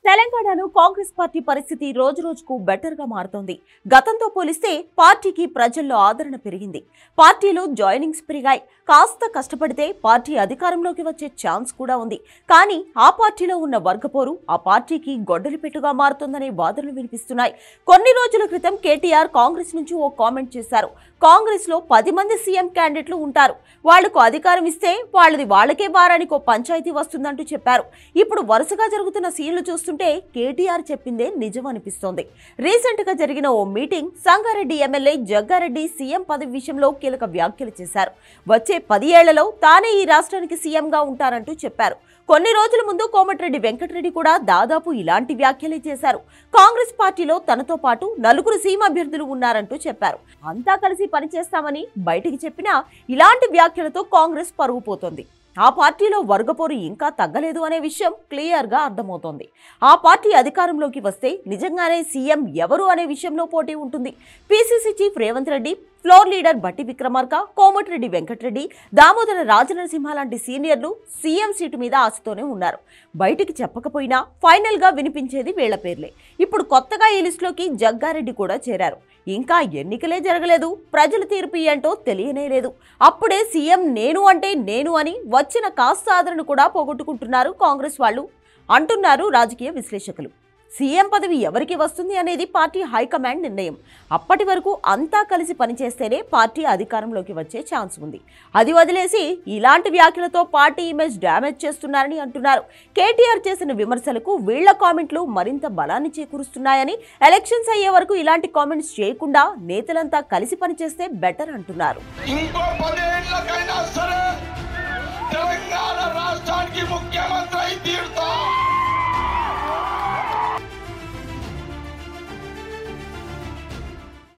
తెలంగాణలో కాంగ్రెస్ పార్టీ పరిస్థితి రోజు రోజుకు బెటర్ గా మారుతోంది గతంతో పోలిస్తే పార్టీకి ప్రజల్లో ఆదరణ పెరిగింది పార్టీలో జాయినింగ్స్ పెరిగాయి కాస్త కష్టపడితే పార్టీ అధికారంలోకి వచ్చే ఛాన్స్ కూడా ఉంది కానీ ఆ పార్టీలో ఉన్న వర్గపోరు ఆ పార్టీకి గొడ్డలి పెట్టుగా మారుతోందనే వాదనలు వినిపిస్తున్నాయి కొన్ని రోజుల క్రితం కేటీఆర్ కాంగ్రెస్ నుంచి ఓ కామెంట్ చేశారు కాంగ్రెస్ లో పది మంది సీఎం క్యాండిడేట్లు ఉంటారు వాళ్లకు అధికారం ఇస్తే వాళ్ళది వాళ్ళకే వారానికి ఓ పంచాయతీ వస్తుందంటూ చెప్పారు ఇప్పుడు వరుసగా జరుగుతున్న సీన్లు చూస్తుంటే కేటీఆర్ చెప్పిందే నిజం అనిపిస్తోంది రీసెంట్ గా జరిగిన ఓ meeting Sangareddy MLA Jaggareddy CM పదవి విషయంలో కీలక వ్యాఖ్యలు చేశారు వచ్చే పది ఏళ్లలో తానే ఈ రాష్ట్రానికి సీఎంగా ఉంటారంటూ చెప్పారు కొన్ని రోజుల ముందు కోమటిరెడ్డి వెంకటరెడ్డి కూడా దాదాపు ఇలాంటి వ్యాఖ్యలే చేశారు కాంగ్రెస్ పార్టీలో తనతో పాటు నలుగురు సీఎం అభ్యర్థులు ఉన్నారంటూ చెప్పారు అంతా కలిసి పనిచేస్తామని బయటికి చెప్పినా ఇలాంటి వ్యాఖ్యలతో కాంగ్రెస్ పరుగు పోతోంది ఆ పార్టీలో వర్గపోరు ఇంకా తగ్గలేదు అనే విషయం క్లియర్ గా అర్థమవుతోంది ఆ పార్టీ అధికారంలోకి వస్తే నిజంగానే సీఎం ఎవరు అనే విషయంలో పోటీ ఉంటుంది PCC chief Revanth Reddy floor leader Bhatti Vikramarka Komatireddy Venkatareddy Damodara Rajanarasimha లాంటి సీనియర్లు సీఎం సీటు మీద ఆశతోనే ఉన్నారు బయటికి చెప్పకపోయినా ఫైనల్ గా వినిపించేది వీళ్ల పేర్లే ఇప్పుడు కొత్తగా ఈ లిస్టులోకి జగ్గారెడ్డి కూడా చేరారు ఇంకా ఎన్నికలే జరగలేదు ప్రజల తీర్పు ఏంటో తెలియనే లేదు అప్పుడే సీఎం నేను అంటే నేను అని వచ్చిన కాస్త ఆదరణ కూడా పోగొట్టుకుంటున్నారు కాంగ్రెస్ వాళ్ళు అంటున్నారు రాజకీయ విశ్లేషకులు సీఎం పదవి ఎవరికి వస్తుంది అనేది పార్టీ హైకమాండ్ నిర్ణయం అప్పటి వరకు అంతా కలిసి పనిచేస్తేనే పార్టీ అధికారంలోకి వచ్చే ఛాన్స్ ఉంది అది వదిలేసి ఇలాంటి వ్యాఖ్యలతో పార్టీ ఇమేజ్ డ్యామేజ్ చేస్తున్నారని అంటున్నారు కేటీఆర్ చేసిన విమర్శలకు వీళ్ల కామెంట్లు మరింత బలాన్ని చేకూరుస్తున్నాయని ఎలక్షన్స్ అయ్యే వరకు ఇలాంటి కామెంట్స్ చేయకుండా నేతలంతా కలిసి పనిచేస్తే బెటర్ అంటున్నారు ఇంకో పదేళ్లకైనా సరే తెలంగాణ రాష్ట్రానికి ముఖ్యమంత్రి అయి తీరుతా